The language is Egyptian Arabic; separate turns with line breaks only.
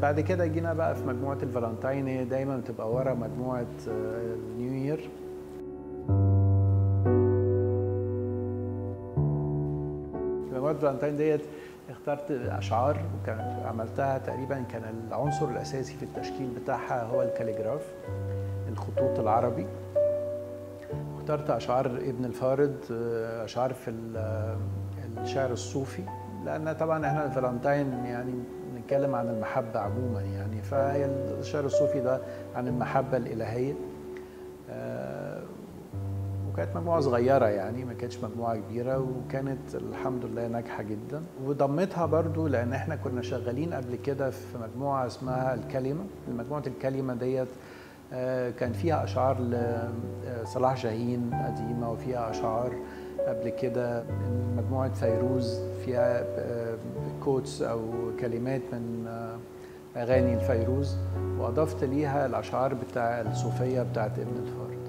بعد كده جينا بقى في مجموعة الفالنتاين هي دايما بتبقى ورا مجموعة النيو يير مجموعة الفالنتاين ديت اخترت اشعار وكان عملتها تقريبا كان العنصر الاساسي في التشكيل بتاعها هو الكاليجراف الخطوط العربي اخترت اشعار ابن الفارض اشعار في الشعر الصوفي لان طبعا احنا الفالنتاين يعني بنتكلم عن المحبه عموما يعني فهي الشعر الصوفي ده عن المحبه الالهيه وكانت مجموعة صغيرة يعني ما كانتش مجموعة كبيرة وكانت الحمد لله ناجحة جدا وضمتها برضو لأن احنا كنا شغالين قبل كده في مجموعة اسمها الكلمة مجموعة الكلمة ديت كان فيها أشعار لصلاح جاهين قديمة وفيها أشعار قبل كده من مجموعة فيروز فيها كوتس أو كلمات من أغاني الفيروز وأضفت ليها الأشعار بتاع الصوفية بتاعت ابن الفارض